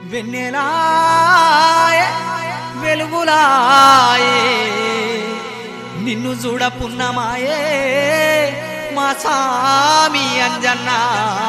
వెన్నెలాయే వెలుగులాయే నిన్ను చూడ పున్నమాయే మా స్వామి అంజన్నా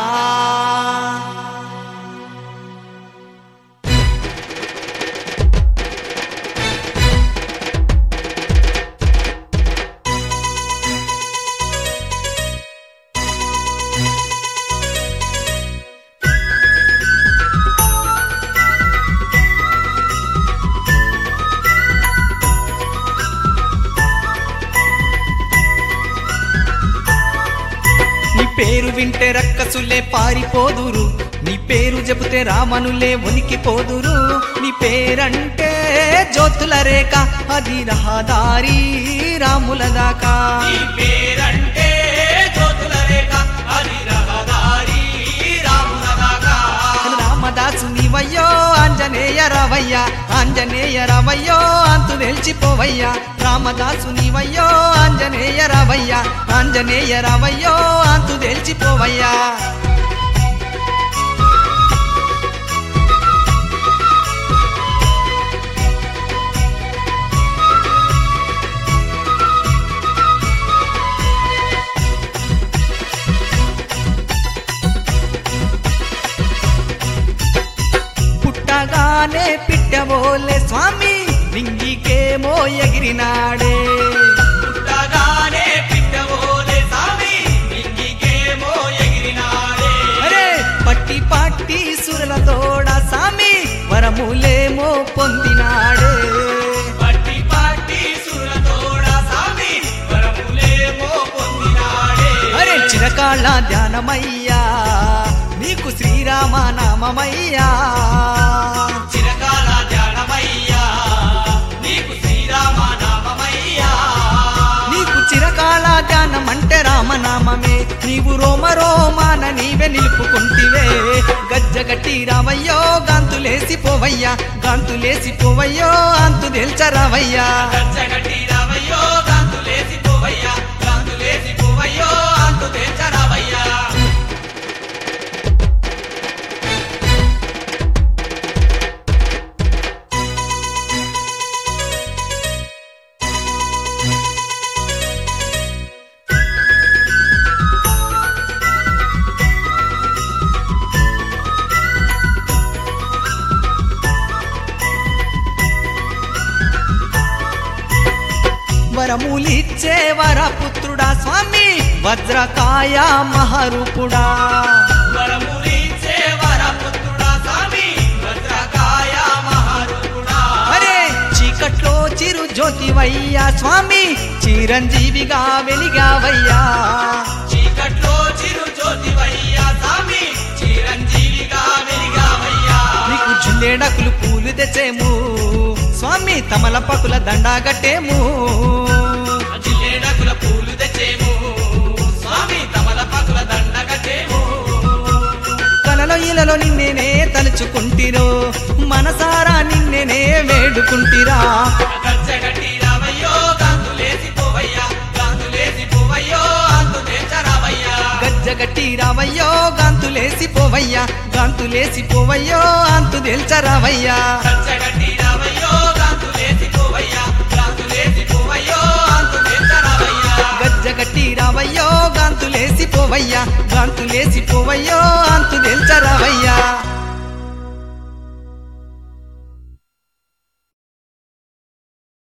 నీ పేరు వింటే రక్కసులే పారిపోదురు నీ పేరు చెబితే రామనులే ఉనికిపోదురు నీ పేరంటే జ్యోతుల రేఖ అది రహదారి రాముల దాకా నీ పేరంటే జ్యోతుల రేఖ అది రహదారి రాముల దాకా రామదాసు నీవయ్యో ఆంజనేయ రవయ్య ఆంజనేయ రవయ్యో అంతు నిలిచిపోవయ్యా రామదాసు నీవయ్యో ఆంజనేయ రవయ్య ఆంజనేయ రవయ్యో అంతు తెలిచిపోవయ్యా పుట్టగానే పిట్టబోలే స్వామి లింగికేమో ఎగిరినాడే పుట్టగానే పిట్టవోలే సామి ఇంగికేమో ఎగిరినాడే అరే పట్టి పట్టి సురల తోడ సామి వరములేమో పొందినాడే పట్టి పట్టి సురతోడ సామి వరములేమో పొందినాడే అరే చిరకాళ్ళ ధ్యానమయ్యా నీకు శ్రీరామ నామమయ్యా చిరకాల ధ్యానమయ్యా నీకు శ్రీరామ నామమయ్యా నీకు చిరకాల ధ్యానం అంటే రామనామమే నీవు రోమ రోమాన నీవే నిలుపుకుంటివే గజ్జగట్టి రావయ్యో గాంతులేసి పోవయ్యా గాంతులేసి పోవయ్యో అంతు తెల్చరావయ్యా గచ్చగట్టి రావయ్యో గాంతులేసి పోవయ్యా గాంతులేసి పోవయ్యో అంతు తెచ్చరావయ్యా వరములిచ్చే వరపుత్రుడా స్వామి వజ్రకాయ మహరూపుడా వరములిచ్చే వరపుత్రుడా స్వామి భద్రకాయ మహారూపుడా అరే చీకట్లో చిరు జ్యోతివయ్యా స్వామి చిరంజీవిగా వెలిగావయ్యా చీకట్లో చిరు జ్యోతివయ్యా స్వామి చిరంజీవిగా వెలిగావయ్యా నీకు జిల్లేడకులు పూలు తెచ్చేము స్వామి తమలపకుల దండాగట్టేము జిల్లేడకుల పూలు తెచ్చేము స్వామి తమలపాకుల దండగట్టేము కలలో ఇలలో నిన్నేనే తలుచుకుంటిరో మనసారా నిన్నేనే వేడుకుంటిరా గచ్చగట్టి రావయ్యో గాంతులేసి పోవయ్యా గాంతులేసి పోవయ్యో అంతు తెచ్చరావయ్యా గజ్జగట్టి రావయ్యో గాంతులేసి పోవయ్యా గాంతులేసి పోవయ్యో అంతు తెల్చరావయ్యా గచ్చగట్టి రావయ్యో గాంతులేసి పోవయ్యా గాంతులేసి పోవయ్యో అంతు తెచ్చరావయ్యా గజ్జగట్టి రావయ్యో గాంతులేసి పోవయ్యా గాంతులేసి పోవయ్యో అంతు తెల్చరావయ్యా